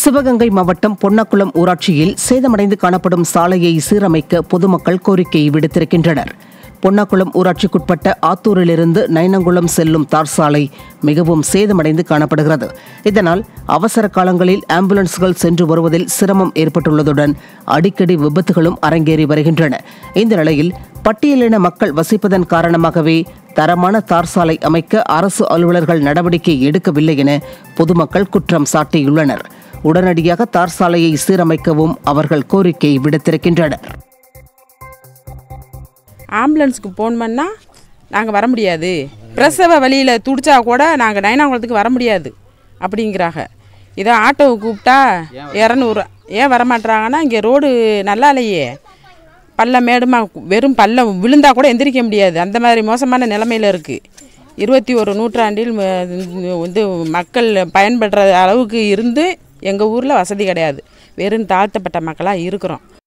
சிவகங்கை மாவட்டம் பொன்னக்குளம் ஊராட்சியில் சேதமடைந்து காணப்படும் சாலையை சீரமைக்க பொதுமக்கள் கோரிக்கை விடுத்திருக்கின்றனர் பொன்னக்குளம் ஊராட்சிக்குட்பட்ட ஆத்தூரிலிருந்து நைனங்குளம் செல்லும் தார் சாலை மிகவும் சேதமடைந்து காணப்படுகிறது இதனால் அவசர காலங்களில் ஆம்புலன்ஸ்கள் சென்று வருவதில் சிரமம் ஏற்பட்டுள்ளதுடன் அடிக்கடி விபத்துகளும் அரங்கேறி வருகின்றன இந்த நிலையில் பட்டியலின மக்கள் வசிப்பதன் காரணமாகவே தரமான தார் சாலை அமைக்க அரசு அலுவலர்கள் நடவடிக்கை எடுக்கவில்லை என பொதுமக்கள் குற்றம் சாட்டியுள்ளனர் உடனடியாக தார் சாலையை சீரமைக்கவும் அவர்கள் கோரிக்கை விடுத்திருக்கின்றனர் ஆம்புலன்ஸுக்கு ஃபோன் பண்ணால் நாங்கள் வர முடியாது பிரசவ வழியில் துடிச்சா கூட நாங்கள் நயனாங்குளத்துக்கு வர முடியாது அப்படிங்கிறாங்க இதை ஆட்டோவை கூப்பிட்டா இரநூறு ஏன் வரமாட்றாங்கன்னா இங்கே ரோடு நல்லா இல்லையே பள்ளம் மேடுமா வெறும் பள்ளம் விழுந்தா கூட எந்திரிக்க முடியாது அந்த மாதிரி மோசமான நிலமையில இருக்குது இருபத்தி ஒரு நூற்றாண்டில் ம- வந்து மக்கள் பயன்படுற அளவுக்கு இருந்து எங்கள் ஊரில் வசதி கிடையாது வெறும் தாழ்த்தப்பட்ட மக்களாக இருக்கிறோம்